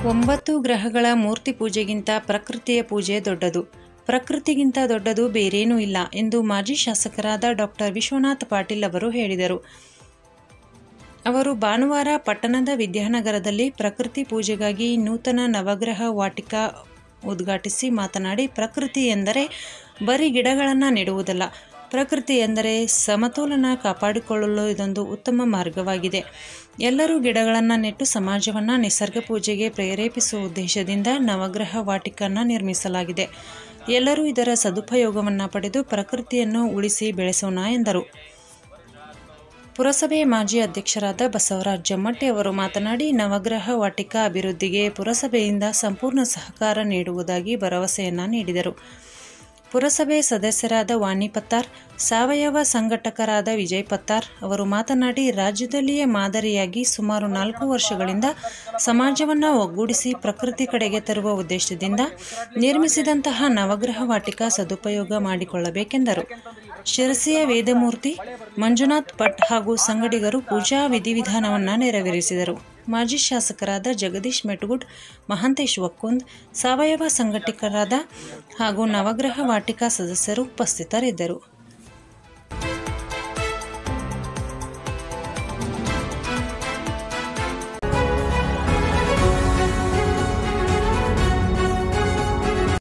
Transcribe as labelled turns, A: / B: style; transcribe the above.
A: ಒಂಬತ್ತು ಗ್ರಹಗಳ ಮೂರ್ತಿ ಪೂಜೆಗಿಂತ ಪ್ರಕೃತಿಯ ಪೂಜೆ ದೊಡ್ಡದು ಪ್ರಕೃತಿಗಿಂತ ದೊಡ್ಡದು ಬೇರೇನೂ ಇಲ್ಲ ಎಂದು ಮಾಜಿ ಶಾಸಕರಾದ ಡಾಕ್ಟರ್ ವಿಶ್ವನಾಥ್ ಪಾಟೀಲ್ ಅವರು ಹೇಳಿದರು ಅವರು ಭಾನುವಾರ ಪಟ್ಟಣದ ವಿದ್ಯಾನಗರದಲ್ಲಿ ಪ್ರಕೃತಿ ಪೂಜೆಗಾಗಿ ನೂತನ ನವಗ್ರಹ ವಾಟಿಕಾ ಉದ್ಘಾಟಿಸಿ ಮಾತನಾಡಿ ಪ್ರಕೃತಿ ಎಂದರೆ ಬರೀ ಗಿಡಗಳನ್ನು ನೆಡುವುದಲ್ಲ ಪ್ರಕೃತಿ ಎಂದರೆ ಸಮತೋಲನ ಕಾಪಾಡಿಕೊಳ್ಳಲು ಇದೊಂದು ಉತ್ತಮ ಮಾರ್ಗವಾಗಿದೆ ಎಲ್ಲರೂ ಗಿಡಗಳನ್ನು ನೆಟ್ಟು ಸಮಾಜವನ್ನು ನಿಸರ್ಗ ಪೂಜೆಗೆ ಪ್ರೇರೇಪಿಸುವ ಉದ್ದೇಶದಿಂದ ನವಗ್ರಹ ವಾಟಿಕನ್ನು ನಿರ್ಮಿಸಲಾಗಿದೆ ಎಲ್ಲರೂ ಇದರ ಸದುಪಯೋಗವನ್ನು ಪಡೆದು ಪ್ರಕೃತಿಯನ್ನು ಉಳಿಸಿ ಬೆಳೆಸೋಣ ಎಂದರು ಪುರಸಭೆ ಮಾಜಿ ಅಧ್ಯಕ್ಷರಾದ ಬಸವರಾಜ್ ಜಮ್ಮಟ್ಟಿ ಅವರು ಮಾತನಾಡಿ ನವಗ್ರಹ ವಾಟಿಕಾ ಅಭಿವೃದ್ಧಿಗೆ ಪುರಸಭೆಯಿಂದ ಸಂಪೂರ್ಣ ಸಹಕಾರ ನೀಡುವುದಾಗಿ ಭರವಸೆಯನ್ನ ನೀಡಿದರು ಪುರಸಭೆ ಸದಸ್ಯರಾದ ವಾಣಿ ಪತ್ತಾರ್ ಸಾವಯವ ಸಂಘಟಕರಾದ ವಿಜಯ್ ಪತ್ತಾರ್ ಅವರು ಮಾತನಾಡಿ ರಾಜ್ಯದಲ್ಲಿಯೇ ಮಾದರಿಯಾಗಿ ಸುಮಾರು ನಾಲ್ಕು ವರ್ಷಗಳಿಂದ ಸಮಾಜವನ್ನು ಒಗ್ಗೂಡಿಸಿ ಪ್ರಕೃತಿ ಕಡೆಗೆ ತರುವ ಉದ್ದೇಶದಿಂದ ನಿರ್ಮಿಸಿದಂತಹ ನವಗ್ರಹ ವಾಟಿಕಾ ಸದುಪಯೋಗ ಮಾಡಿಕೊಳ್ಳಬೇಕೆಂದರು ಶಿರಸಿಯ ವೇದಮೂರ್ತಿ ಮಂಜುನಾಥ್ ಭಟ್ ಹಾಗೂ ಸಂಗಡಿಗರು ಪೂಜಾ ವಿಧಿವಿಧಾನವನ್ನು ನೆರವೇರಿಸಿದರು ಮಾಜಿ ಶಾಸಕರಾದ ಜಗದೀಶ್ ಮೆಟಗುಡ್ ಮಹಾಂತೇಶ್ ಒಕ್ಕುಂದ್ ಸಾವಯವ ಸಂಘಟಕರಾದ ಹಾಗೂ ನವಗ್ರಹ ವಾಟಿಕಾ ಸದಸ್ಯರು ಉಪಸ್ಥಿತರಿದ್ದರು